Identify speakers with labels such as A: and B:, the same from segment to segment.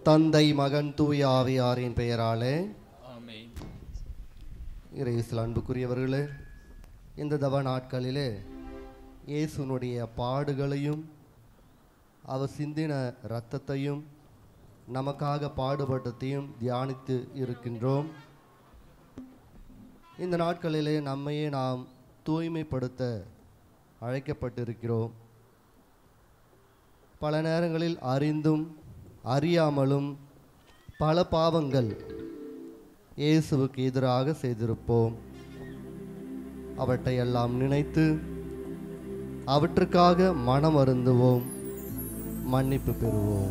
A: தந்தை மகன் தூய ஆவியாரின் பெயராலே
B: ஆமென்
A: இறைசில் அன்புக்குரியவர்களே இந்த தவ நாட்களிலே இயேசுனுடைய பாடுகளையும் அவர் சிந்தின இரத்தத்தையும் நமக்காக பாடுபட்டத்தையும் தியானித்து இருக்கின்றோம் இந்த நாட்களிலே நம்மையே நாம் தூய்மைப்படுத்த அழைக்கப்பட்டிருக்கிறோம் பல நேரங்களில் அறிந்தும் அறியாமலும் பல பாவங்கள் இயேசுவுக்கு எதிராக செய்திருப்போம் அவற்றையெல்லாம் நினைத்து அவற்றுக்காக மனம் அருந்துவோம் மன்னிப்பு பெறுவோம்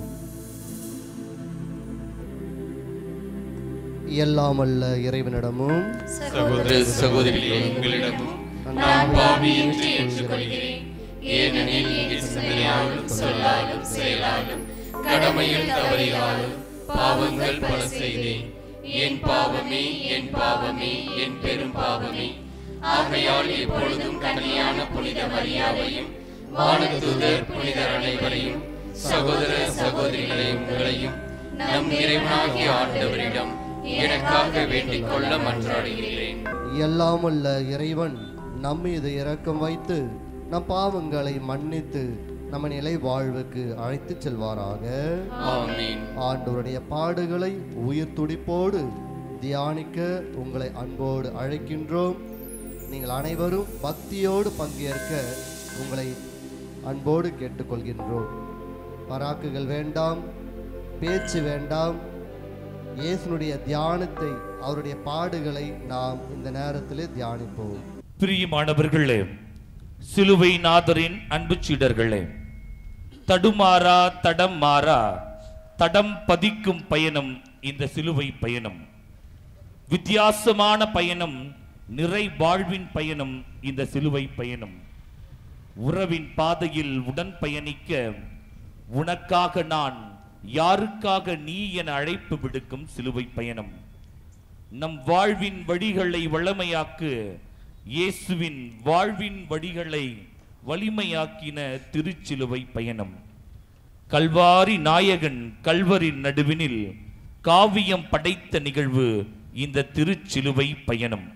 A: எல்லாமல்ல இறைவனிடமும்
B: சகோதர சகோதரிகளே உங்களிடமும் நான் பாவி என்று ஏற்றுக்கொள்கிறேன் ஏனெனில் என் சிந்தனையாலும் சொல்லாலும் செயலாலும் கடமையில் தவறினாலும் பாவங்கள் பல செய்தேன் என் பாவமே என் பாவமே என் பெரும் பாவமே ஆகையால் எப்பொழுதும் கன்னியான புனித மரியாவையும் வானதூதர் புனிதர் அனைவரையும் சகோதர சகோதரிகளை உங்களையும் நம் இறைவனாகிய ஆண்டவரிடம் எனக்காக வேண்டிக் கொள்ள மன்றாடுகிறேன்
A: எல்லாமல்ல இறைவன் நம்மீது இரக்கம் வைத்து நம் பாவங்களை மன்னித்து நம்ம நிலை வாழ்வுக்கு அழைத்துச் செல்வாராக
B: ஆமென்
A: ஆண்டவருடைய பாடுகளை உயிர் துடிப்போடு தியானிக்க உங்களை அன்போடு அழைக்கின்றோம் நீங்கள் அனைவரும் பக்தியோடு பங்கேற்க உங்களை அன்போடு கேட்டுக்கொள்கின்றோம் பராக்குகள் வேண்டாம் பேச்சு வேண்டாம் இயேசுனுடைய தியானத்தை அவருடைய பாடுகளை நாம் இந்த நேரத்திலே தியானிப்போம்
C: பிரியமானவர்களே சிலுவை நாதரின் அன்பு சீடர்களே தடுமாறா தடம் மாறா தடம் பதிக்கும் பயணம் இந்த சிலுவை பயணம் வித்தியாசமான பயணம் நிறை வாழ்வின் பயணம் இந்த சிலுவை பயணம் உறவின் பாதையில் உடன் பயணிக்க உனக்காக நான் யாருக்காக நீ என அழைப்பு விடுக்கும் சிலுவை பயணம் நம் வாழ்வின் வழிகளை வளமையாக்கு இயேசுவின் வாழ்வின் வழிகளை வலிமையாக்கின திருச்சிலுவை பயணம் கல்வாரி நாயகன் கல்வரின் நடுவினில் காவியம் படைத்த நிகழ்வு இந்த திருச்சிலுவை பயணம்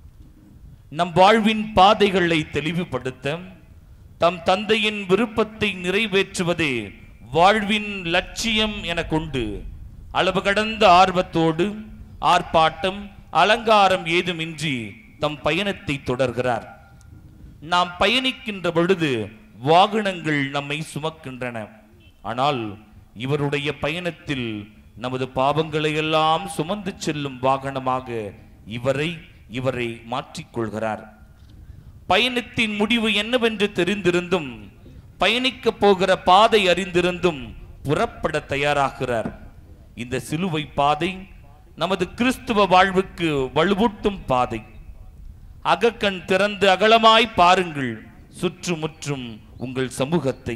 C: நம் வாழ்வின் பாதைகளை தெளிவுபடுத்த தம் தந்தையின் விருப்பத்தை நிறைவேற்றுவதே வாழ்வின் லட்சியம் என கொண்டு அளவு கடந்த ஆர்வத்தோடு ஆர்ப்பாட்டம் அலங்காரம் ஏதுமின்றி தம் பயணத்தை தொடர்கிறார் நாம் பயணிக்கின்ற பொழுது வாகனங்கள் நம்மை சுமக்கின்றன ஆனால் இவருடைய பயணத்தில் நமது பாவங்களை எல்லாம் சுமந்து செல்லும் வாகனமாக இவரை இவரை மாற்றிக்கொள்கிறார் பயணத்தின் முடிவு என்னவென்று தெரிந்திருந்தும் பயணிக்க போகிற பாதை அறிந்திருந்தும் புறப்பட தயாராகிறார் இந்த சிலுவை பாதை நமது கிறிஸ்துவ வாழ்வுக்கு வலுவூட்டும் பாதை அகக்கண் திறந்து அகலமாய் பாருங்கள் சுற்றுமுற்றும் உங்கள் சமூகத்தை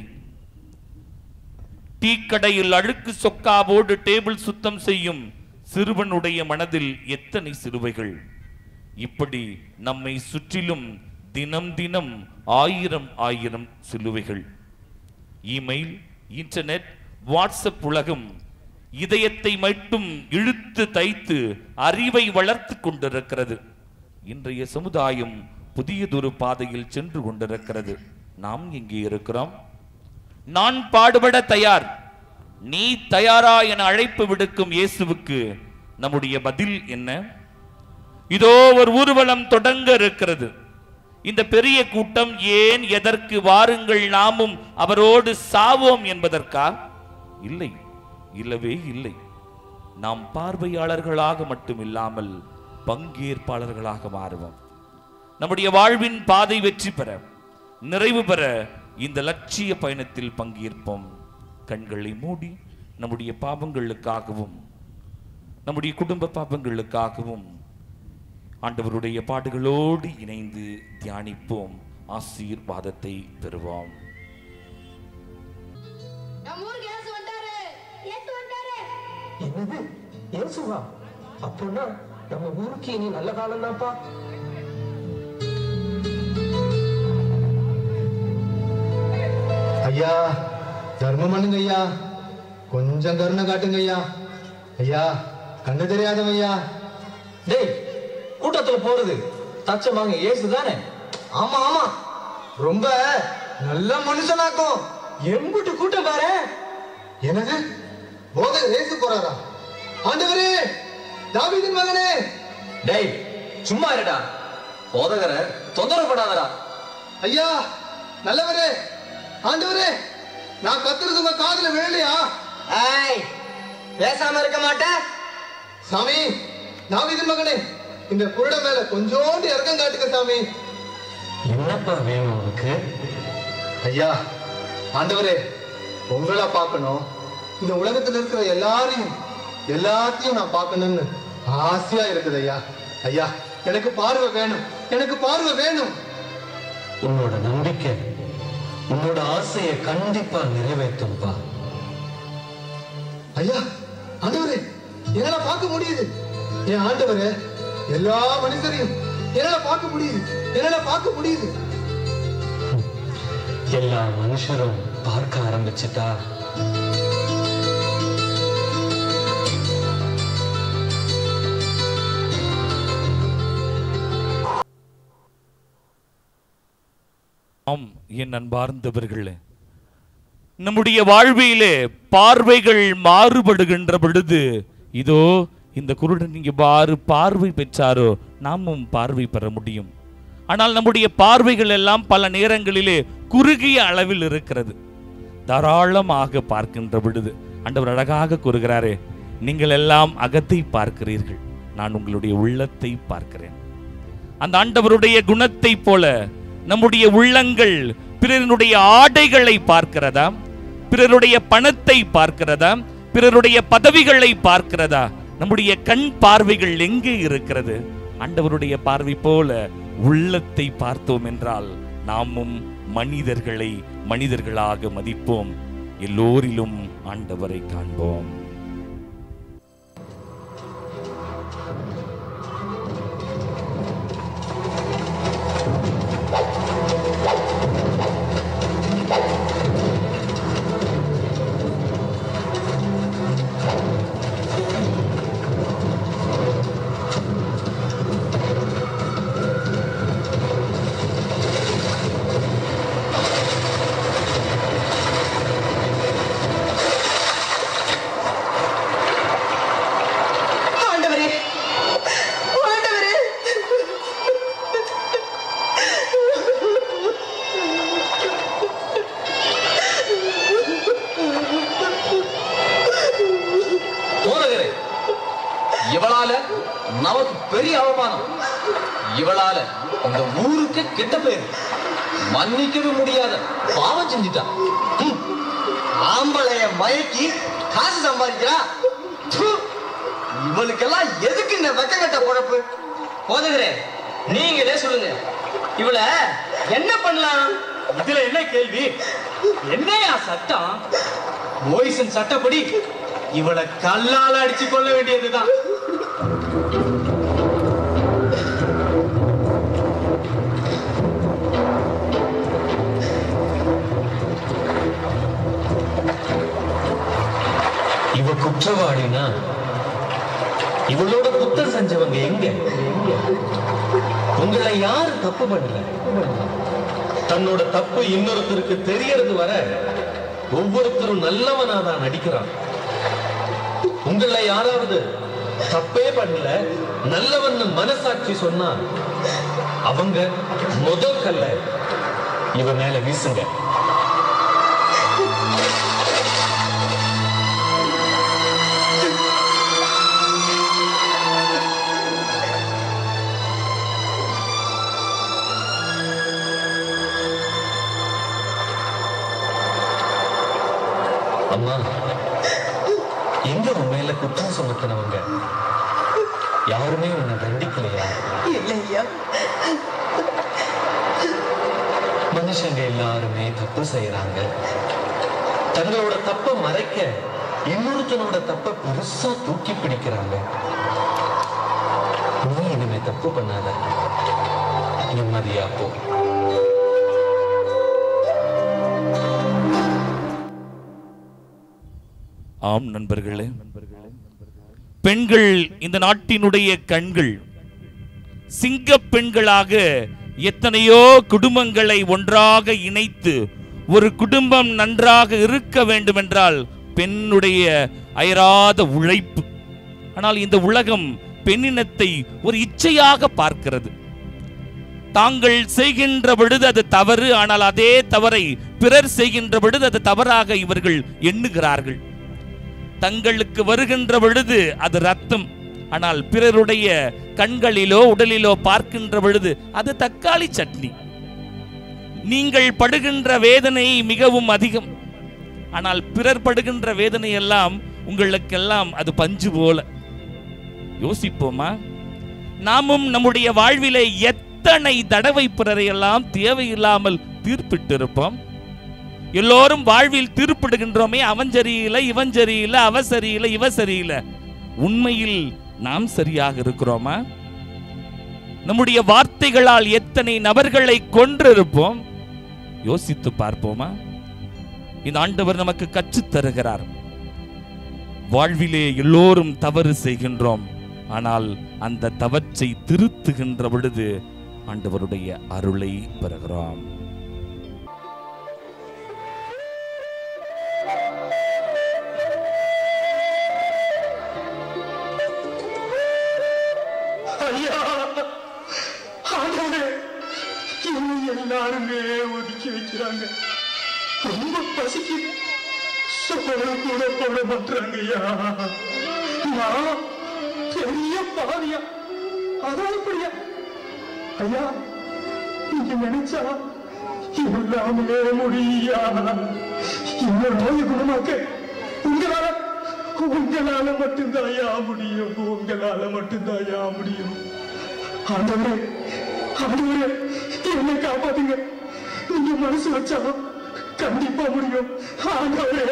C: டீக்கடையில் அழுக்கு சொக்காவோடு டேபிள் சுத்தம் செய்யும் சிறுவனுடைய மனதில் எத்தனை சிலுவைகள் இப்படி நம்மை சுற்றிலும் தினம் தினம் ஆயிரம் ஆயிரம் சிலுவைகள் இமெயில் இன்டர்நெட் வாட்ஸ்அப் உலகம் இதயத்தை மட்டும் இழுத்து தைத்து அறிவை வளர்த்து கொண்டிருக்கிறது இன்றைய சமுதாயம் புதியதொரு பாதையில் சென்று கொண்டிருக்கிறது நாம் இங்கே இருக்கிறோம் நான் பாடுபட தயார் நீ தயாரா என அழைப்பு விடுக்கும் இயேசுவுக்கு நம்முடைய பதில் என்ன இதோ ஒரு ஊர்வலம் தொடங்க இருக்கிறது இந்த பெரிய கூட்டம் ஏன் எதற்கு வாருங்கள் நாமும் அவரோடு சாவோம் என்பதற்கா இல்லை இல்லவே இல்லை நாம் பார்வையாளர்களாக மட்டுமில்லாமல் பங்கேற்பாளர்களாக மாறுவோம் நம்முடைய வாழ்வின் பாதை வெற்றி பெற நிறைவு பெற இந்த லட்சிய பயணத்தில் பங்கேற்போம் கண்களை மூடி நம்முடைய பாவங்களுக்காகவும் நம்முடைய குடும்ப பாவங்களுக்காகவும் ஆண்டவருடைய பாடுகளோடு இணைந்து தியானிப்போம் ஆசீர்வாதத்தை பெறுவோம்
D: நம்ம ஊருக்கு ஏசு வந்தாரு ஏசு வந்தாரு
E: என்னது இயேசுவா அப்போனா நம்ம ஊருக்கு இனி நல்ல காலம் தான்ப்பா
F: ஐயா தர்மம் பண்ணுங்க ஐயா கொஞ்சம் கருணை காட்டுங்க ஐயா ஐயா கண்ணு தெரியாதவன் ஐயா
E: டேய் கூட்டத்துல போறது தச்சமாங்க ஏசு தானே
F: ஆமா ஆமா ரொம்ப நல்ல மனுஷனாக்கும்
E: எம்புட்டு கூட்டம் பாரு
F: என்னது போதை ரேசு போறாரா ஆண்டவரே தாவீதின் மகனே
E: டேய் சும்மா இருடா போதகரை தொந்தரவு பண்ணாதடா
F: ஐயா நல்லவரே ஆண்டவரே நான் கத்துறது உங்க காதுல விழலையா
G: ஏய் பேசாம இருக்க மாட்டேன்
F: சாமி தாவீதின் மகனே இந்த குருட மேல கொஞ்சோண்டு இறக்கம் காட்டுங்க சாமி
E: என்னப்பா வேணும் உனக்கு
F: ஐயா ஆண்டவரே உங்களை பார்க்கணும் இந்த உலகத்துல இருக்கிற எல்லாரையும் எல்லாத்தையும் நான் பார்க்கணும்னு ஆசையா இருக்குது ஐயா ஐயா எனக்கு பார்வை வேணும் எனக்கு பார்வை வேணும்
E: உன்னோட நம்பிக்கை உன்னோட ஆசையை கண்டிப்பா நிறைவேற்றும்பா
F: ஐயா ஆண்டவரே என்னால பார்க்க முடியுது என் ஆண்டவரே எல்லா மனிதரையும் என்னால பார்க்க முடியுது என்னால பார்க்க முடியுது
E: எல்லா மனுஷரும் பார்க்க ஆரம்பிச்சிட்டா
C: ஆம் என் அன்பார்ந்தவர்களே நம்முடைய வாழ்விலே பார்வைகள் மாறுபடுகின்ற பொழுது இதோ இந்த குருடன் இங்கே பாரு பார்வை பெற்றாரோ நாமும் பார்வை பெற முடியும் ஆனால் நம்முடைய பார்வைகள் எல்லாம் பல நேரங்களிலே குறுகிய அளவில் இருக்கிறது தாராளமாக பார்க்கின்ற பொழுது ஆண்டவர் அழகாக கூறுகிறாரே நீங்கள் எல்லாம் அகத்தை பார்க்கிறீர்கள் நான் உங்களுடைய உள்ளத்தை பார்க்கிறேன் அந்த ஆண்டவருடைய குணத்தைப் போல நம்முடைய உள்ளங்கள் பிறருடைய ஆடைகளை பார்க்கிறதா பிறருடைய பணத்தை பார்க்கிறதா பிறருடைய பதவிகளை பார்க்கிறதா நம்முடைய கண் பார்வைகள் எங்கே இருக்கிறது ஆண்டவருடைய பார்வை போல உள்ளத்தை பார்த்தோம் என்றால் நாமும் மனிதர்களை மனிதர்களாக மதிப்போம் எல்லோரிலும் ஆண்டவரை காண்போம்
G: ஆண்டவரே ஆண்டவரே
E: போதகரே இவளால நமக்கு பெரிய அவமானம் இவளால இந்த ஊருக்கு கெட்ட பேர் மன்னிக்கவே முடியாத பாவம் செஞ்சிட்டா
G: ம். ஆம்பளைய மயக்கி காசு சம்பாதிக்கிறா ப்பு. இவளுக்கெல்லாம் எதுக்கு இந்த வெக்கங்கட்ட பொழப்பு போதுகிறே நீங்களே சொல்லுங்க இவள என்ன பண்ணலாம்
E: இதுல என்ன கேள்வி என்னையா சட்டம் மோயிசன் சட்டப்படி இவளை கல்லால அடிச்சு கொள்ள வேண்டியதுதான் இவ குற்றவாளினா இவளோட குத்தம் செஞ்சவங்க எங்க உங்களை யாரு தப்பு பண்ணல தன்னோட தப்பு இன்னொருத்தருக்கு தெரியறது வர ஒவ்வொருத்தரும் நல்லவனா தான் நடிக்கிறான் உங்களை யாராவது தப்பே பண்ணல நல்லவன்னு மனசாட்சி சொன்னா அவங்க முதல் கல்ல இவ மேல வீசுங்க அம்மா எங்க உன் மேல குற்றம் சுமத்தினவங்க யாருமே உன்னை தண்டிக்கலையா
G: இல்லையா
E: மனுஷங்க எல்லாருமே தப்பு செய்யறாங்க தங்களோட தப்ப மறைக்க இன்னொருத்தனோட தப்ப பெருசா தூக்கி பிடிக்கிறாங்க நீ இனிமே தப்பு பண்ணாத நிம்மதியா போ
C: ஆம் நண்பர்களே பெண்கள் இந்த நாட்டினுடைய கண்கள் சிங்க பெண்களாக எத்தனையோ குடும்பங்களை ஒன்றாக இணைத்து ஒரு குடும்பம் நன்றாக இருக்க வேண்டும் என்றால் பெண்ணுடைய அயராத உழைப்பு ஆனால் இந்த உலகம் பெண்ணினத்தை ஒரு இச்சையாக பார்க்கிறது தாங்கள் செய்கின்ற பொழுது அது தவறு ஆனால் அதே தவறை பிறர் செய்கின்ற பொழுது அது தவறாக இவர்கள் எண்ணுகிறார்கள் தங்களுக்கு வருகின்ற பொழுது அது ரத்தம் ஆனால் பிறருடைய கண்களிலோ உடலிலோ பார்க்கின்ற பொழுது அது தக்காளி சட்னி நீங்கள் படுகின்ற வேதனை மிகவும் அதிகம் ஆனால் பிறர் படுகின்ற வேதனை எல்லாம் உங்களுக்கெல்லாம் அது பஞ்சு போல யோசிப்போமா நாமும் நம்முடைய வாழ்விலே எத்தனை தடவை பிறரை எல்லாம் தேவையில்லாமல் தீர்ப்பிட்டிருப்போம் எல்லோரும் வாழ்வில் தீர்ப்பிடுகின்றோமே அவன் சரியில்லை இவன் சரியில்லை அவ சரியில்லை இவ சரியில்லை உண்மையில் நாம் சரியாக இருக்கிறோமா நம்முடைய வார்த்தைகளால் எத்தனை நபர்களை கொன்றிருப்போம் யோசித்து பார்ப்போமா இந்த ஆண்டவர் நமக்கு கற்றுத் தருகிறார் வாழ்விலே எல்லோரும் தவறு செய்கின்றோம் ஆனால் அந்த தவற்றை திருத்துகின்ற பொழுது ஆண்டவருடைய அருளை பெறுகிறோம்
E: ஐயா ஆண்டவரே என்னை எல்லாருமே ஒதுக்கி வைக்கிறாங்க ரொம்ப பசிக்கு சோறு கூட போட மாட்டாங்க ஐயா நான் பெரிய பாவியா அதான் இப்படியா ஐயா நீங்க நினைச்சா எல்லாமே முடியா இந்த நோய் குணமாக்க உங்களால உங்களால மட்டும்தான் ஐயா முடியும் உங்களால மட்டும்தான் ஐயா முடியும் ஆண்டவரே ஆண்டவரே என்னை காப்பாத்துங்க நீங்க மனசு வச்சா கண்டிப்பா முடியும் ஆண்டவரே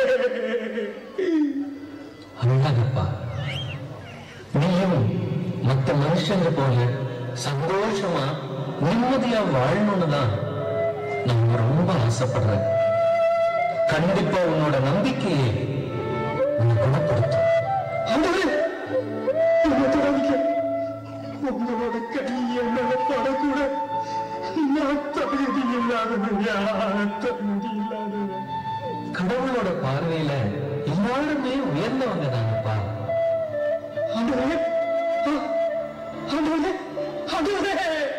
H: அழகப்பா நீயும் மத்த மனுஷங்க போல சந்தோஷமா நிம்மதியா வாழணும்னு தான் நான் ரொம்ப ஆசைப்படுறேன் கண்டிப்பா உன்னோட நம்பிக்கையை உன்னை குணப்படுத்தும்
E: ஆண்டவரே என்னை தொடாதீங்க உங்களோட கை என்னோட படக்கூட நான் தகுதி இல்லாதவன் யார் தகுதி இல்லாதவன்
H: கடவுளோட பார்வையில எல்லாருமே உயர்ந்தவங்க தானப்பா
E: ஆண்டவரே ஆ, ஆண்டவரே ஆண்டவரே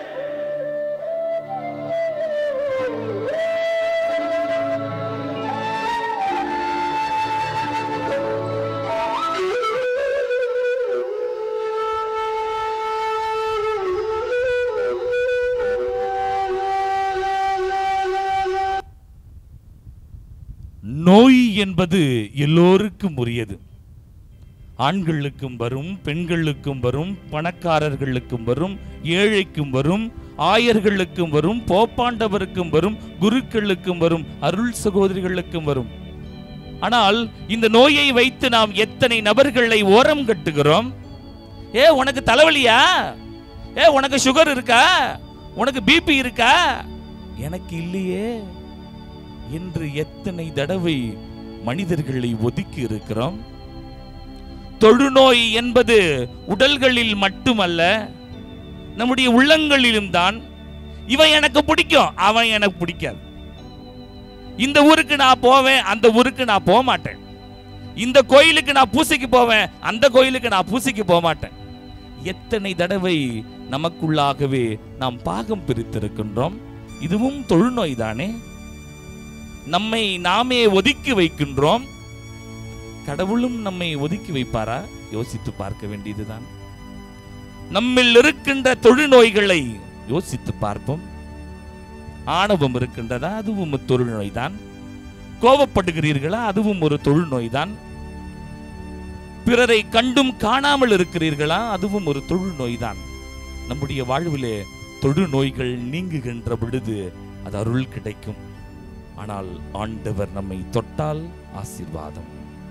C: நோய் என்பது எல்லோருக்கும் உரியது ஆண்களுக்கும் வரும் பெண்களுக்கும் வரும் பணக்காரர்களுக்கும் வரும் ஏழைக்கும் வரும் ஆயர்களுக்கும் வரும் போப்பாண்டவருக்கும் வரும் குருக்களுக்கும் வரும் அருள் சகோதரிகளுக்கும் வரும் ஆனால் இந்த நோயை வைத்து நாம் எத்தனை நபர்களை ஓரம் கட்டுகிறோம் ஏ உனக்கு தலைவலியா ஏ உனக்கு சுகர் இருக்கா உனக்கு பிபி இருக்கா எனக்கு இல்லையே என்று எத்தனை தடவை மனிதர்களை ஒதுக்கி இருக்கிறோம் தொழுநோய் என்பது உடல்களில் மட்டுமல்ல நம்முடைய உள்ளங்களிலும் தான் இவன் எனக்கு பிடிக்கும் அவன் எனக்கு பிடிக்காது இந்த ஊருக்கு நான் போவேன் அந்த ஊருக்கு நான் போக மாட்டேன் இந்த கோயிலுக்கு நான் பூசைக்கு போவேன் அந்த கோயிலுக்கு நான் பூசைக்கு போக மாட்டேன் எத்தனை தடவை நமக்குள்ளாகவே நாம் பாகம் பிரித்திருக்கின்றோம் இதுவும் தொழுநோய் தானே நம்மை நாமே ஒதுக்கி வைக்கின்றோம் கடவுளும் நம்மை ஒதுக்கி வைப்பாரா யோசித்து பார்க்க வேண்டியதுதான் நம்மில் இருக்கின்ற தொழுநோய்களை யோசித்து பார்ப்போம் ஆணவம் இருக்கின்றதா அதுவும் ஒரு தொழுநோய் தான் கோபப்படுகிறீர்களா அதுவும் ஒரு தொழுநோய் தான் பிறரை கண்டும் காணாமல் இருக்கிறீர்களா அதுவும் ஒரு தொழுநோய் தான் நம்முடைய வாழ்விலே தொழுநோய்கள் நீங்குகின்ற பொழுது அது அருள் கிடைக்கும் ஆனால் ஆண்டவர் நம்மை தொட்டால் ஆசீர்வாதம்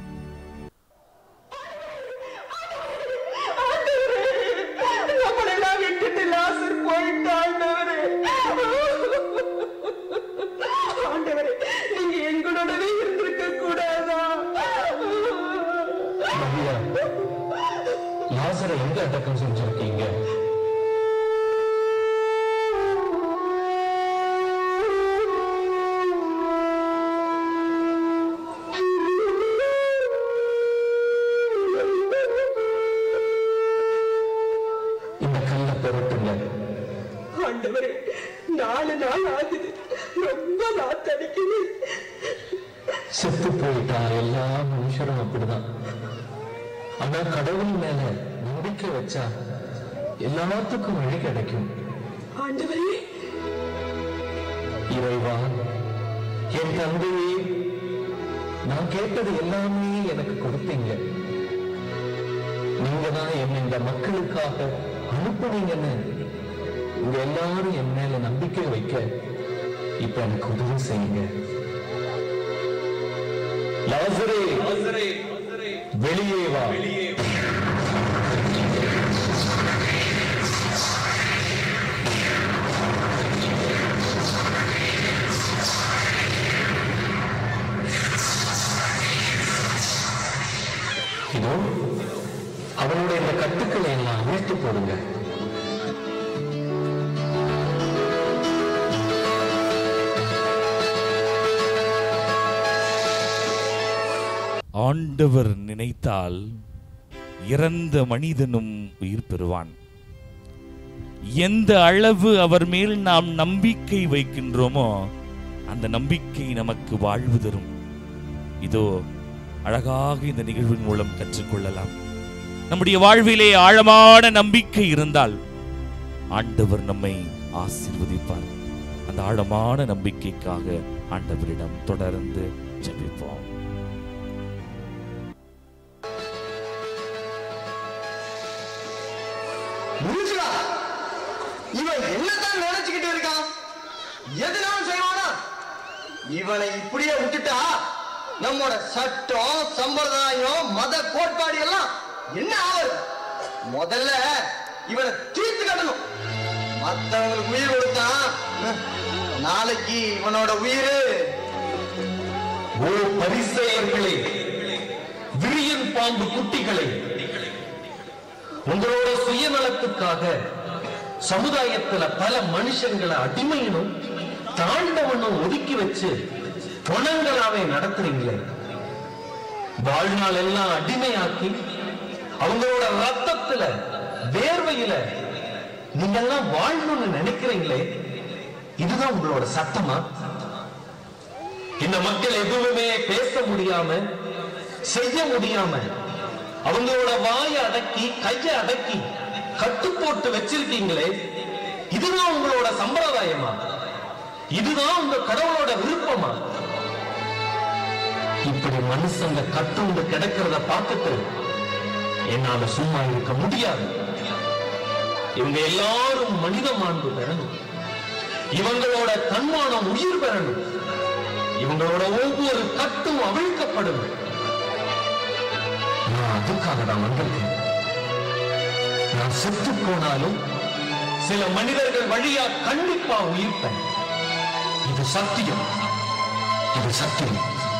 E: நம்மளெல்லாம் விட்டுட்டு லாசர் போயிட்டா ஆண்டவரே ஆண்டவரே நீங்க எங்களோடவே இருந்திருக்க கூடாதா
H: லாசரை எங்க அடக்கம் செஞ்சிருக்கீங்க இந்த கல்லை புரட்டுங்க
I: ஆண்டவரே நாலு நாள் ஆகுது ரொம்ப நாத்தடிக்குது
H: செத்து போயிட்டா எல்லா மனுஷரும் அப்படிதான் ஆனா கடவுள் மேல நம்பிக்கை வச்சா எல்லாத்துக்கும் வழி கிடைக்கும்
I: ஆண்டவரே
H: இறைவா என் தந்தையே நான் கேட்டது எல்லாமே எனக்கு கொடுத்தீங்க நீங்க தான் என்னை இந்த மக்களுக்காக அனுப்புனீங்கன்னு உங்க எல்லாரும் என் மேல நம்பிக்கை வைக்க இப்ப எனக்கு உதவி செய்யுங்க லாசரே வெளியே வா இதோ அவனுடைய இந்த கட்டுக்களை எல்லாம் அவிழ்த்து போடுங்க
C: ஆண்டவர் நினைத்தால் இறந்த மனிதனும் உயிர் பெறுவான் எந்த அளவு அவர் மேல் நாம் நம்பிக்கை வைக்கின்றோமோ அந்த நம்பிக்கை நமக்கு வாழ்வு தரும் இதோ அழகாக இந்த நிகழ்வின் மூலம் கற்றுக்கொள்ளலாம் நம்முடைய வாழ்விலே ஆழமான நம்பிக்கை இருந்தால் ஆண்டவர் நம்மை ஆசீர்வதிப்பார் அந்த ஆழமான நம்பிக்கைக்காக ஆண்டவரிடம் தொடர்ந்து ஜெபிப்போம்
G: முடிச்சுடா இவன் என்னதான் நினைச்சுக்கிட்டு இருக்கான் எதுனாலும் செய்வானா இவனை இப்படியே விட்டுட்டா நம்மோட சட்டம் சம்பிரதாயம் மத கோட்பாடு எல்லாம் என்ன ஆகுது முதல்ல இவனை தீர்த்து கட்டணும் மத்தவங்களுக்கு உயிர் கொடுத்தான் ஹம், நாளைக்கு இவனோட உயிர்
H: ஓ பரிசெயர்களே விரியன் பாம்பு குட்டிகளே உங்களோட சுயநலத்துக்காக சமுதாயத்துல பல மனுஷங்களை அடிமையனும் தாண்டவனும் ஒதுக்கி வச்சு பொணங்களாவே நடத்துறீங்களே வாழ்நாள் எல்லாம் அடிமையாக்கி அவங்களோட ரத்தத்துல வேர்வையில நீங்க எல்லாம் வாழணும்னு நினைக்கிறீங்களே இதுதான் உங்களோட சட்டமா இந்த மக்கள் எதுவுமே பேச முடியாம செய்ய முடியாம அவங்களோட வாயை அடக்கி கைய அடக்கி கட்டு போட்டு வச்சிருக்கீங்களே இதுதான் உங்களோட சம்பிரதாயமா இதுதான் உங்க கடவுளோட விருப்பமா இப்படி மனுஷங்க கட்டுண்டு கிடக்கிறத பார்த்துட்டு என்னால சும்மா இருக்க முடியாது இவங்க எல்லாரும் மனித மாண்பு பெறணும் இவங்களோட தன்மானம் உயிர் பெறணும் இவங்களோட ஒவ்வொரு கட்டும் அவிழ்க்கப்படும் நான் அதுக்காக தான் வந்திருக்கேன் நான் செத்து போனாலும் சில மனிதர்கள் வழியா கண்டிப்பா உயிர்ப்பேன் இது சத்தியம் இது சத்தியம்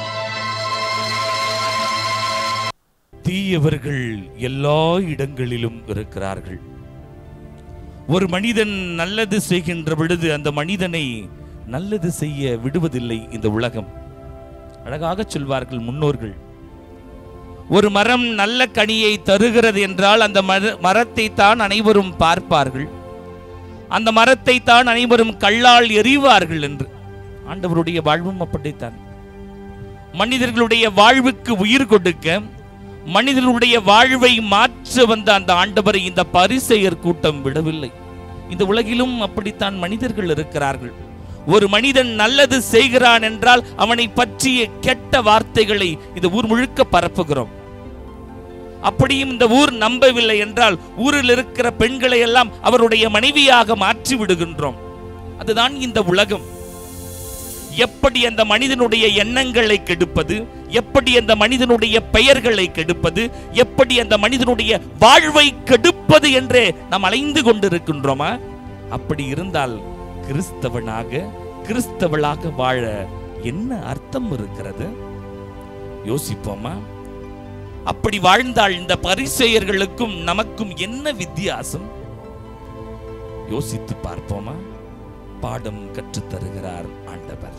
C: தீயவர்கள் எல்லா இடங்களிலும் இருக்கிறார்கள் ஒரு மனிதன் நல்லது செய்கின்ற பொழுது அந்த மனிதனை நல்லது செய்ய விடுவதில்லை இந்த உலகம் அழகாக சொல்வார்கள் முன்னோர்கள் ஒரு மரம் நல்ல கனியை தருகிறது என்றால் அந்த மர மரத்தை தான் அனைவரும் பார்ப்பார்கள் அந்த மரத்தை தான் அனைவரும் கல்லால் எறிவார்கள் என்று ஆண்டவருடைய வாழ்வும் அப்படித்தான் மனிதர்களுடைய வாழ்வுக்கு உயிர் கொடுக்க மனிதர்களுடைய வாழ்வை மாற்ற வந்த அந்த ஆண்டவரை இந்த பரிசெயர் கூட்டம் விடவில்லை இந்த உலகிலும் அப்படித்தான் மனிதர்கள் இருக்கிறார்கள் ஒரு மனிதன் நல்லது செய்கிறான் என்றால் அவனை பற்றிய கெட்ட வார்த்தைகளை இந்த ஊர் முழுக்க பரப்புகிறோம் அப்படியும் இந்த ஊர் நம்பவில்லை என்றால் ஊரில் இருக்கிற பெண்களை எல்லாம் அவருடைய மனைவியாக மாற்றி விடுகின்றோம் அதுதான் இந்த உலகம் எப்படி அந்த மனிதனுடைய எண்ணங்களை கெடுப்பது எப்படி அந்த மனிதனுடைய பெயர்களை கெடுப்பது எப்படி அந்த மனிதனுடைய வாழ்வை கெடுப்பது என்றே நாம் அலைந்து கொண்டிருக்கின்றோமா அப்படி இருந்தால் கிறிஸ்தவனாக கிறிஸ்தவளாக வாழ என்ன அர்த்தம் இருக்கிறது யோசிப்போமா அப்படி வாழ்ந்தால் இந்த பரிசெயர்களுக்கும் நமக்கும் என்ன வித்தியாசம் யோசித்து பார்ப்போமா பாடம் கற்றுத் தருகிறார் ஆண்டவர்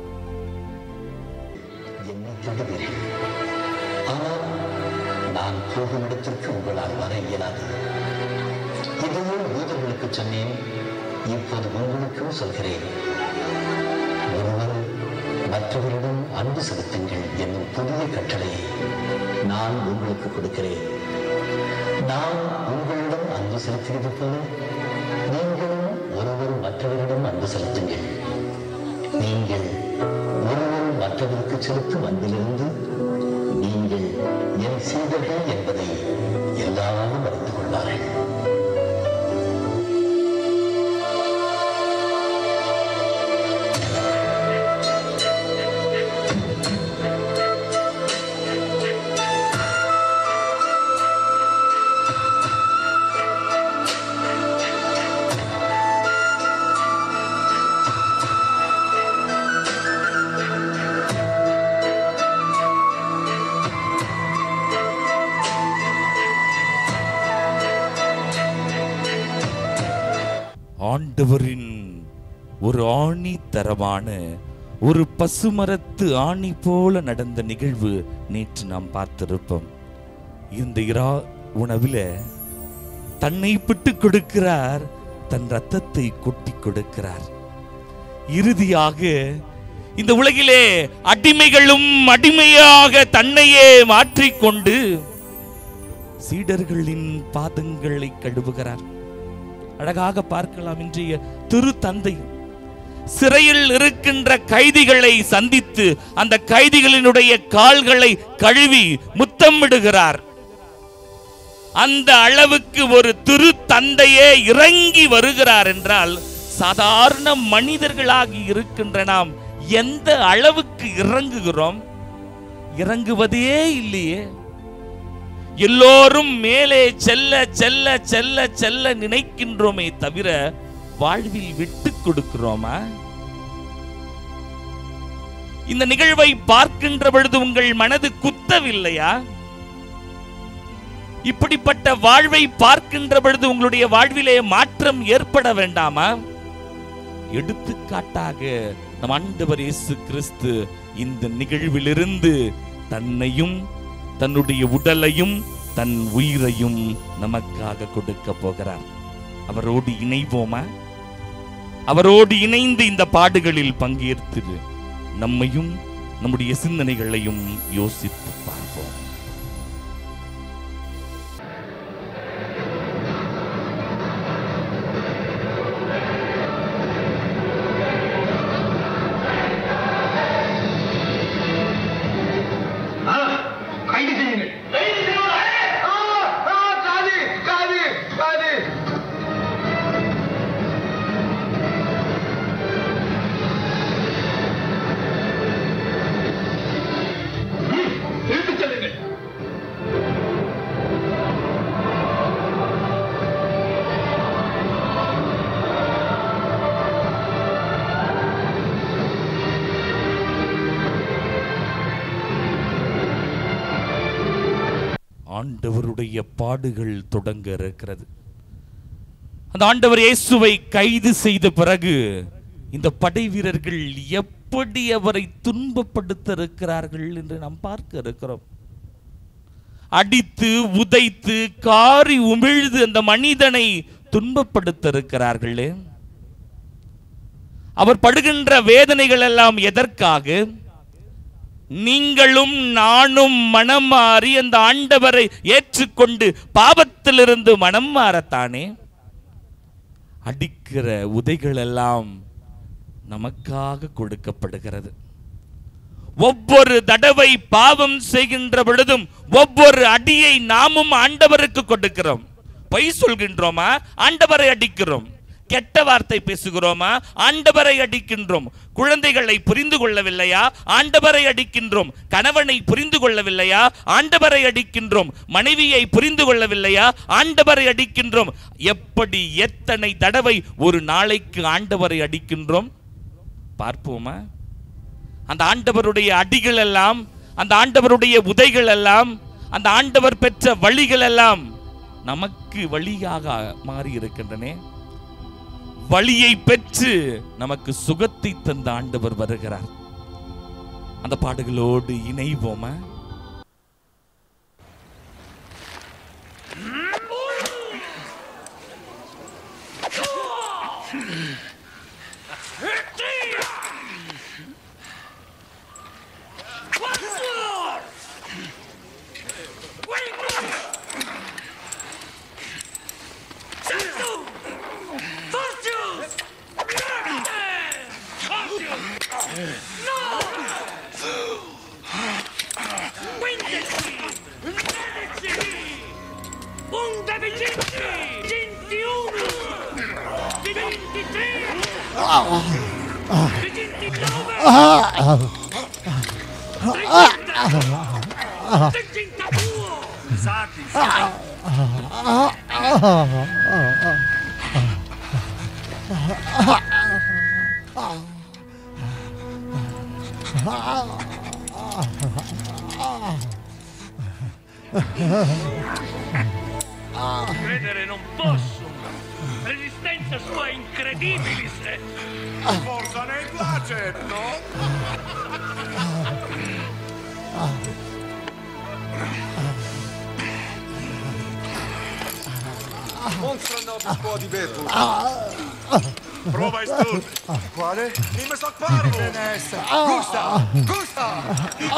J: என்னை தேடுவீர்கள் ஆனால் நான் போகும் இடத்திற்கு உங்களால் வர இயலாது இதையே யூதர்களுக்கு சொன்னேன் இப்போது உங்களுக்கும் சொல்கிறேன் ஒருவர் மற்றவரிடம் அன்பு செலுத்துங்கள் என்னும் புதிய கட்டளையை நான் உங்களுக்கு கொடுக்கிறேன் நான் உங்களிடம் அன்பு செலுத்தியது போல நீங்களும் ஒருவர் மற்றவரிடம் அன்பு செலுத்துங்கள் நீங்கள் ஒருவர் மற்றவருக்கு செலுத்தும் அன்பிலிருந்து நீங்கள் என் சீடர்கள் என்பதை எல்லாரும் அறிந்து கொள்வார்கள்
C: ஆண்டவரின் ஒரு ஆணி தரமான ஒரு பசுமரத்து ஆணி போல நடந்த நிகழ்வு நேற்று நாம் பார்த்திருப்போம் இந்த இரா உணவில தன்னை விட்டு கொடுக்கிறார் தன் ரத்தத்தை கொட்டி கொடுக்கிறார் இறுதியாக இந்த உலகிலே அடிமைகளும் அடிமையாக தன்னையே மாற்றிக்கொண்டு சீடர்களின் பாதங்களை கழுவுகிறார் அழகாக பார்க்கலாம் இன்றைய திரு தந்தை சிறையில் இருக்கின்ற கைதிகளை சந்தித்து அந்த கைதிகளினுடைய கால்களை கழுவி முத்தமிடுகிறார் அந்த அளவுக்கு ஒரு திரு தந்தையே இறங்கி வருகிறார் என்றால் சாதாரண மனிதர்களாகி இருக்கின்ற நாம் எந்த அளவுக்கு இறங்குகிறோம் இறங்குவதே இல்லையே எல்லோரும் மேலே செல்ல செல்ல செல்ல செல்ல நினைக்கின்றோமே தவிர வாழ்வில் விட்டு கொடுக்கிறோமா இந்த நிகழ்வை பார்க்கின்ற பொழுது உங்கள் மனது குத்தவில்லையா இப்படிப்பட்ட வாழ்வை பார்க்கின்ற பொழுது உங்களுடைய வாழ்விலே மாற்றம் ஏற்பட வேண்டாமா எடுத்துக்காட்டாக நம் ஆண்டவர் இயேசு கிறிஸ்து இந்த நிகழ்விலிருந்து தன்னையும் தன்னுடைய உடலையும் தன் உயிரையும் நமக்காக கொடுக்க போகிறார் அவரோடு இணைவோமா அவரோடு இணைந்து இந்த பாடுகளில் பங்கேற்று நம்மையும் நம்முடைய சிந்தனைகளையும் யோசித்து பார்ப்போம்
E: கைது செய்யுங்கள் காது காது காது இழுத்துச் செல்லுங்கள்
C: ஆண்டவருடைய பாடுகள் தொடங்க இருக்கிறது அந்த ஆண்டவர் இயேசுவை கைது செய்த பிறகு இந்த படை வீரர்கள் எப்படி அவரை துன்பப்படுத்த இருக்கிறார்கள் என்று நாம் பார்க்க இருக்கிறோம் அடித்து உதைத்து காரி உமிழ்ந்து அந்த மனிதனை துன்பப்படுத்த இருக்கிறார்களே அவர் படுகின்ற வேதனைகள் எல்லாம் எதற்காக நீங்களும் நானும் மனம் மாறி அந்த ஆண்டவரை ஏற்றுக்கொண்டு பாவத்திலிருந்து மனம் மாறத்தானே அடிக்கிற உதைகள் எல்லாம் நமக்காக கொடுக்கப்படுகிறது ஒவ்வொரு தடவை பாவம் செய்கின்ற பொழுதும் ஒவ்வொரு அடியை நாமும் ஆண்டவருக்கு கொடுக்கிறோம் பொய் சொல்கின்றோமா ஆண்டவரை அடிக்கிறோம் கெட்ட வார்த்தை பேசுகிறோமா ஆண்டவரை அடிக்கின்றோம் குழந்தைகளை புரிந்து கொள்ளவில்லையா ஆண்டவரை அடிக்கின்றோம் கணவனை புரிந்து கொள்ளவில்லையா ஆண்டவரை அடிக்கின்றோம் மனைவியை புரிந்து கொள்ளவில்லையா ஆண்டவரை அடிக்கின்றோம் எப்படி எத்தனை தடவை ஒரு நாளைக்கு ஆண்டவரை அடிக்கின்றோம் பார்ப்போமா அந்த ஆண்டவருடைய அடிகள் எல்லாம் அந்த ஆண்டவருடைய உதைகள் எல்லாம் அந்த ஆண்டவர் பெற்ற வழிகள் எல்லாம் நமக்கு வழியாக மாறி இருக்கின்றன வழியை பெற்று நமக்கு சுகத்தை தந்த ஆண்டவர் வருகிறார் அந்த பாடுகளோடு இணைவோமா
K: Credere non posso. Resistenza sua è incredibile.
L: Forza nel no?
M: Monstra no può di vetro.
L: Prova ist gut.
M: Quale? Nimm es parlo. Gusta! Gusta!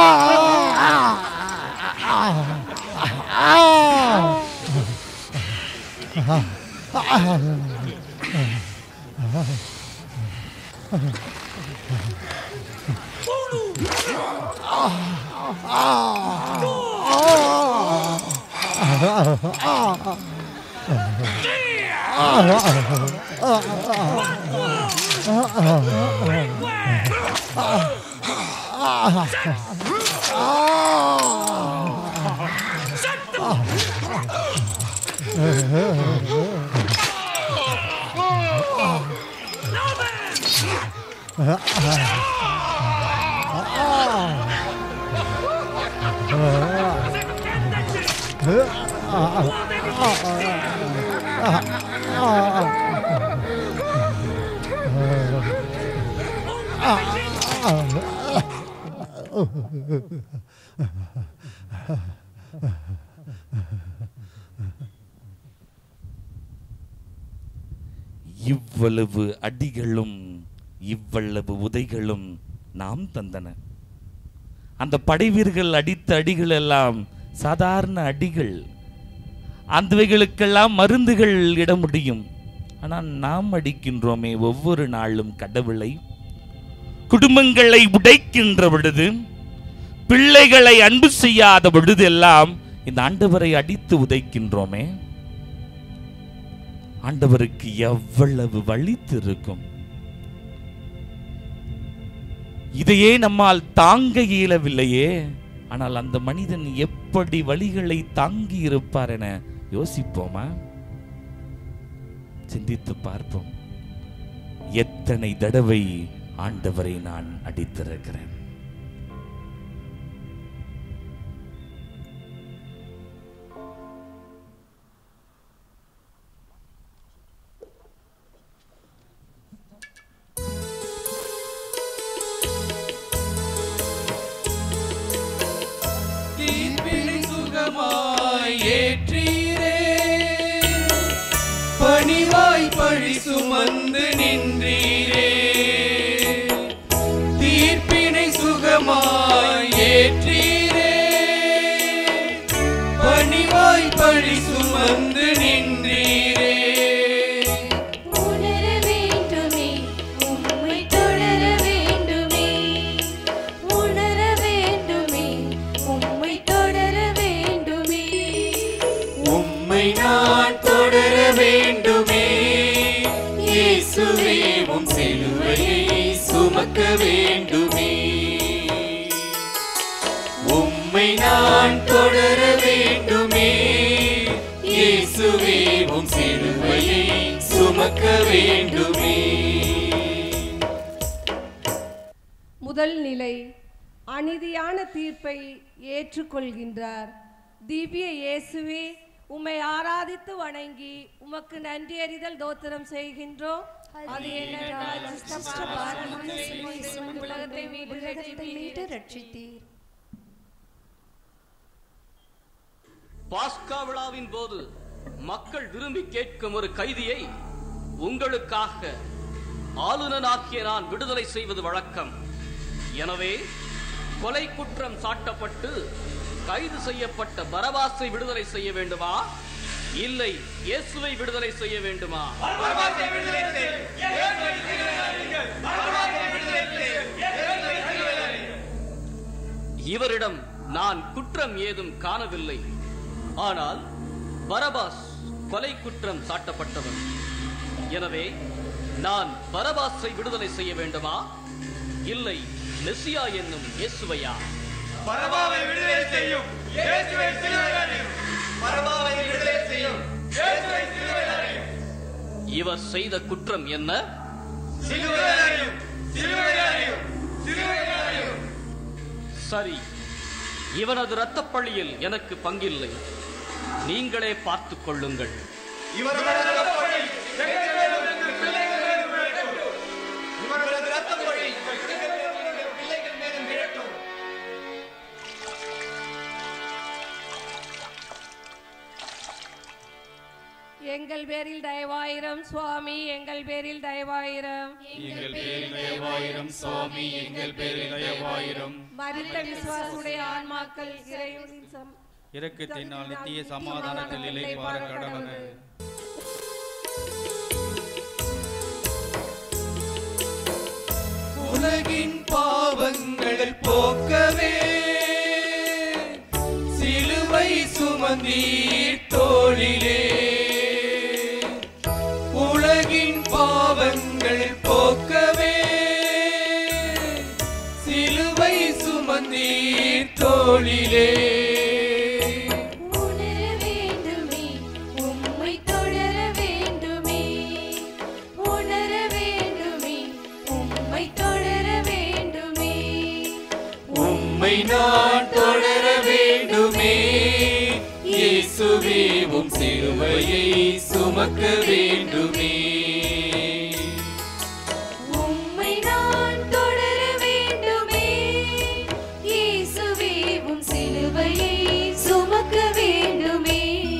C: இவ்வளவு அடிகளும் இவ்வளவு உதைகளும் நாம் தந்தன அந்த படைவீர்கள் அடித்த அடிகள் எல்லாம் சாதாரண அடிகள் அந்தவைகளுக்கெல்லாம் மருந்துகள் இட முடியும் ஆனால் நாம் அடிக்கின்றோமே ஒவ்வொரு நாளும் கடவுளை குடும்பங்களை உடைக்கின்ற பொழுது பிள்ளைகளை அன்பு செய்யாத பொழுதெல்லாம் இந்த ஆண்டவரை அடித்து உதைக்கின்றோமே ஆண்டவருக்கு எவ்வளவு வலித்து இருக்கும் இதையே நம்மால் தாங்க இயலவில்லையே ஆனால் அந்த மனிதன் எப்படி வழிகளை தாங்கி இருப்பார் என யோசிப்போமா சிந்தித்து பார்ப்போம் எத்தனை தடவை ஆண்டவரை நான் அடித்திருக்கிறேன்
B: தீர்ப்பினை சுகமாய் ஏற்றீரே பணிவாய் பழி சுமந்து நின்றீரே தீர்ப்பினை சுகமாய் ஏற்றீரே பணிவாய் பழி சுமந்து நின்றீரே
D: உணர வேண்டுமே உம்மை தொடர வேண்டுமே உணர வேண்டுமே உம்மை தொடர வேண்டுமே
B: உம்மை நான் தொடர வேண்டுமே இயேசுவே உம் சிலுவையை சுமக்க வேண்டுமே உம்மை நான் தொடர வேண்டுமே இயேசுவே உம் சிலுவையை சுமக்க வேண்டுமே
N: முதல் நிலை அநீதியான தீர்ப்பை ஏற்றுக்கொள்கின்றார் திவ்ய இயேசுவே உம்மை ஆராதித்து வணங்கி உமக்கு நன்றி அறிதல் தோத்திரம் செய்கின்றோம் அது என்னவென்றால் சிஸ்டபாரமான சிலுவை சுமந்து உலகத்தை மீட்டு ரட்சித்தீர்.
D: ரட்சித்தீர்
O: பாஸ்கா விழாவின் போது மக்கள் விரும்பி கேட்கும் ஒரு கைதியை உங்களுக்காக ஆளுநனாகிய நான் விடுதலை செய்வது வழக்கம் எனவே கொலை குற்றம் சாட்டப்பட்டு கைது செய்யப்பட்ட பரபாசை விடுதலை செய்ய வேண்டுமா இல்லை இயேசுவை விடுதலை செய்ய வேண்டுமா இவரிடம் நான் குற்றம் ஏதும் காணவில்லை ஆனால் பரபாஸ் கொலை குற்றம் சாட்டப்பட்டவன் எனவே நான் பரபாஸை விடுதலை செய்ய வேண்டுமா இல்லை மெஸ்ஸியா என்னும் இயேசுவையா
B: பரபாவை விடுதலை செய்யும் இயேசுவை சிலுவையில் அறையும் பரபாவை விடுதலை செய்யும் இயேசுவை சிலுவையில் அறையும்
O: இவர் செய்த குற்றம் என்ன
B: சிலுவையில் அறையும் சிலுவையில் அறையும் சிலுவையில் அறையும்
O: சரி இவனது இரத்தப் பழியில் எனக்கு பங்கில்லை நீங்களே பார்த்துக் கொள்ளுங்கள்
B: இவர்களது ரத்தப்பழி எங்கள் மேலும் எங்கள் பிள்ளைகள் மேலும் விழட்டும் இவர்களது ரத்தப்பழி எங்கள் மேலும் எங்கள் பிள்ளைகள் மேலும் விழட்டும்
N: எங்கள் பேரில் தயவாயிரம் சுவாமி எங்கள் பேரில் தயவாயிரம்
B: எங்கள் பேரில் தயவாயிரம் சுவாமி எங்கள் பேரில் தயவாயிரம்
N: மரித்த விசுவாசுடைய ஆன்மாக்கள் இறைவனின் சம்
P: இரக்கத்தினால் நித்திய சமாதானத்தில் நிலை பார கடவுள்
B: உலகின் பாவங்கள் போக்கவே சிலுவை சுமந்தீர் தோளிலே உலகின் பாவங்கள் போக்கவே சிலுவை சுமந்தீர் தோளிலே
D: உணர வேண்டுமே உம்மை தொடர வேண்டுமே உணர வேண்டுமே உம்மை தொடர வேண்டுமே
B: உம்மை நான் தொடர வேண்டுமே இயேசுவே உம் சிலுவையை சுமக்க வேண்டுமே
D: உம்மை நான் தொடர வேண்டுமே இயேசுவே உம் சிலுவையை சுமக்க வேண்டுமே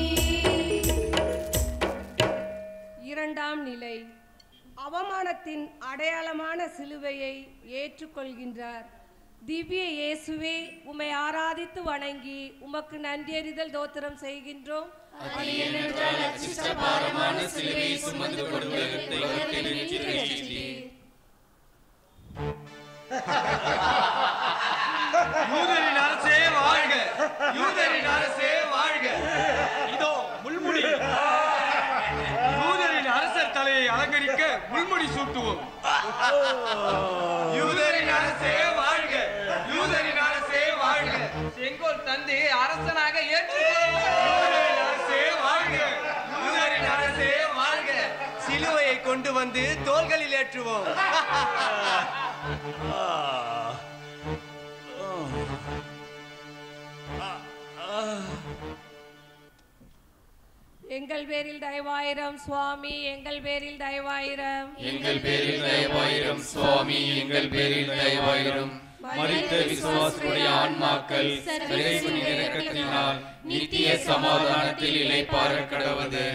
N: இரண்டாம் நிலை அவமானத்தின் அடையாளமான சிலுவையை ஏற்றுக்கொள்கின்றார் திவ்ய இயேசுவே உம்மை ஆராதித்து வணங்கி உமக்கு நன்றியறிதல் தோத்திரம் செய்கின்றோம்
B: அது ஏனென்றால் அச்சிஷ்டபாரமான சிலுவையை சுமந்து கொண்டு உலகத்தை உலகத்தை ரட்சித்தீர்.
E: யூதரின் அரசே வாழ்க யூதரின் அரசே வாழ்க இதோ முள்முடி யூதரின் அரசர் தலையை அலங்கரிக்க முள்முடி சூட்டுவோம் யூதரின் அரசே வாழ்க யூதரின் அரசே வாழ்க செங்கோல் தந்து அரசனாக ஏற்று அரசே வாழ்க யூதரின் அரசே வாழ்க சிலுவையை கொண்டு வந்து தோள்களில் ஏற்றுவோம்
N: எங்கள் பேரில் தயவாயிரம் சுவாமி எங்கள் பேரில் தயவாயிரம்
B: எங்கள் பேரில் தயவாயிரம் சுவாமி எங்கள் பேரில் தயவாயிரம் மரித்த விசுவாசுடைய ஆன்மாக்கள் இறைவனின் இரக்கத்தினால் நித்திய சமாதானத்தில் இளைப்பாற கடவது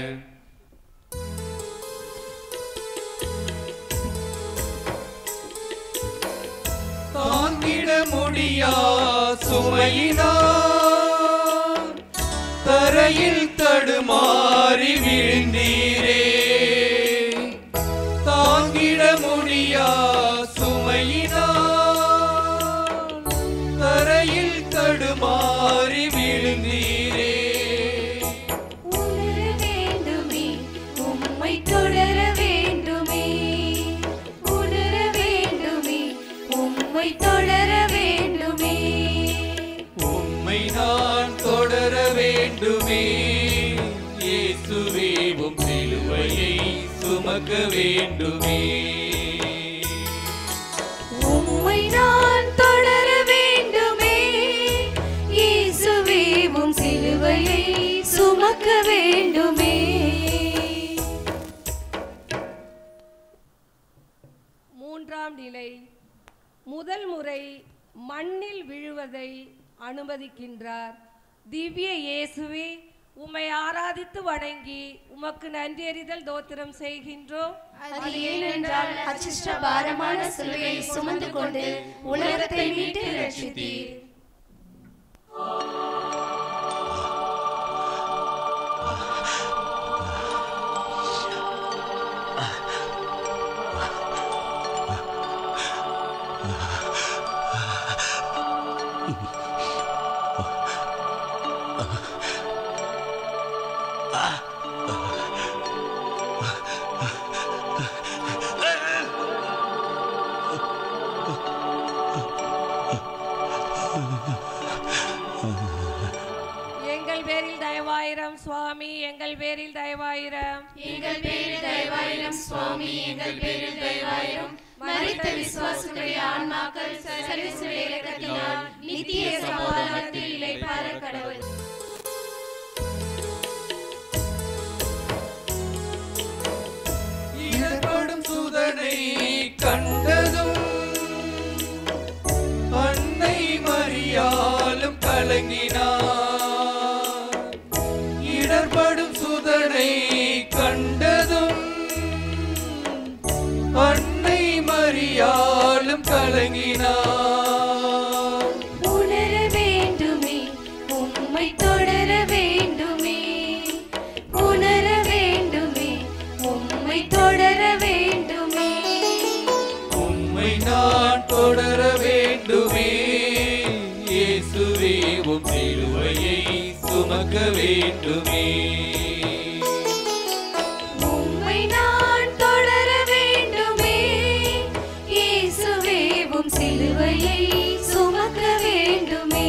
B: தாங்கிட முடியா சுமையினால் தரையில் தடுமாறி விழுந்தீரே தாங்கிட முடியா சுமையினால் தரையில் தடுமாறி விழுந்தீரே
D: உணர வேண்டுமே உம்மை தொடர வேண்டுமே உணர வேண்டுமே உம்மை தொடர வேண்டுமே
B: உம்மை நான் தொடர வேண்டுமே இயேசுவே உம் சிலுவையை சுமக்க வேண்டுமே
D: உம்மை நான் தொடர வேண்டுமே இயேசுவே உம் சிலுவை
N: முதல் முறை மண்ணில் விழுவதை அனுமதிக்கின்றார் திவ்ய இயேசுவே உம்மை ஆராதித்து வணங்கி உமக்கு நன்றியறிதல் தோத்திரம் செய்கின்றோம்
D: அது ஏனென்றால் அச்சிஷ்ட பாரமான சிலுவையை சுமந்து கொண்டு உலகத்தை மீட்டு ரட்சித்தீர்
N: எங்கள் பேரில் தயவாயிரம் சுவாமி எங்கள் பேரில் தயவாயிரம்
D: எங்கள் பேரில் தயவாயிரம் சுவாமி எங்கள் பேரில் தயவாயிரம் மரித்த விசுவாசத்துடைய ஆன்மாக்கள் சர்வீசுடைய இலக்கத்தினால் நித்திய சமாதானத்தில் இளைப்பார கடவுள்
E: இடர்படும் சுதனை கண்டதும் அன்னை மரியாலும் கலங்கினார் இடர்படும் சுதனை கண்டதும் அன்னை மரியாலும் கலங்கினார்
D: உணர வேண்டுமே உம்மை தொடர வேண்டுமே உணர வேண்டுமே உம்மை தொடர வேண்டுமே
E: உம்மை நான் தொடர வேண்டுமே இயேசுவே உம் சிலுவையை சுமக்க வேண்டுமே
D: உம்மை நான் தொடர வேண்டுமே இயேசுவே உம் சிலுவையை சுமக்க வேண்டுமே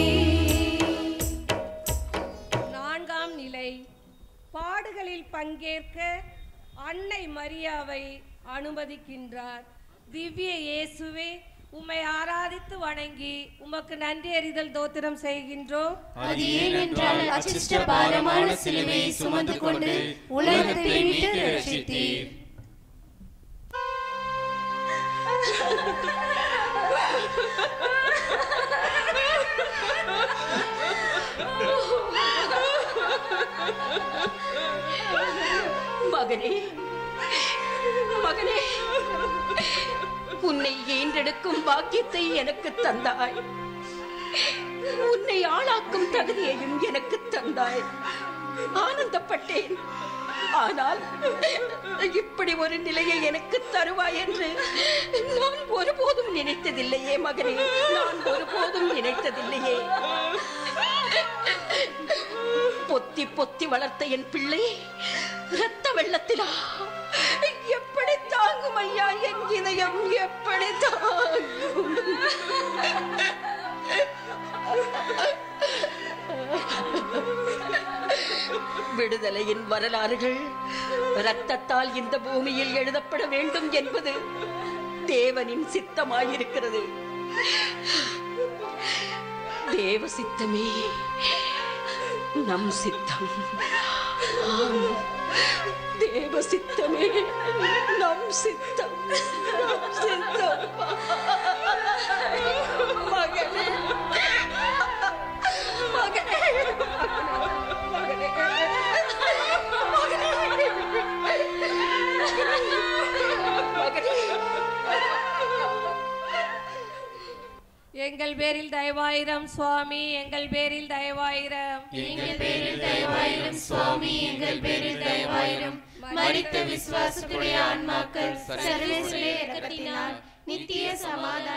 N: நான்காம் நிலை பாடுகளில் பங்கேற்க அன்னை மரியாவை அனுமதிக்கின்றார் திவ்ய இயேசுவே உம்மை ஆராதித்து வணங்கி உமக்கு நன்றி அறிதல் தோத்திரம் செய்கின்றோம்
D: அது ஏனென்றால் அச்சிஷ்ட பாரமான சிலுவையை சுமந்து கொண்டு உலகத்தை மீட்டு ரட்சித்தீர்
I: மகனே மகனே உன்னை ஈன்றெடுக்கும் பாக்கியத்தை எனக்கு தந்தாய் உன்னை ஆளாக்கும் தகுதியையும் எனக்கு தந்தாய் ஆனந்தப்பட்டேன் ஆனால் இப்படி ஒரு நிலையை எனக்கு தருவாய் என்று நான் ஒருபோதும் நினைத்ததில்லையே மகனே நான் ஒருபோதும் நினைத்ததில்லையே பொத்தி பொத்தி வளர்த்த என் பிள்ளை ரத்த வெள்ளத்திலா எப்படி தாங்கும் ஐயா என் இதயம் எப்படி தாங்கும் விடுதலையின் வரலாறுகள் ரத்தத்தால் இந்த பூமியில் எழுதப்பட வேண்டும் என்பது தேவனின் சித்தமாயிருக்கிறது தேவ சித்தமே நம் சித்தம் ஆம். தேவ சித்தமே நம் சித்தம் நம் சித்தம் மகனே மகனே மகனே
N: எங்கள் பேரில் தயவாயிரம் சுவாமி எங்கள் பேரில் தயவாயிரம்
D: எங்கள் பேரில் தயவாயிரம் சுவாமி எங்கள் பேரில் தயவாயிரம் மரித்த விசுவாசத்துடைய ஆன்மாக்கள் சர்வேசுடைய இரக்கத்தினால் நித்திய சமாதானம்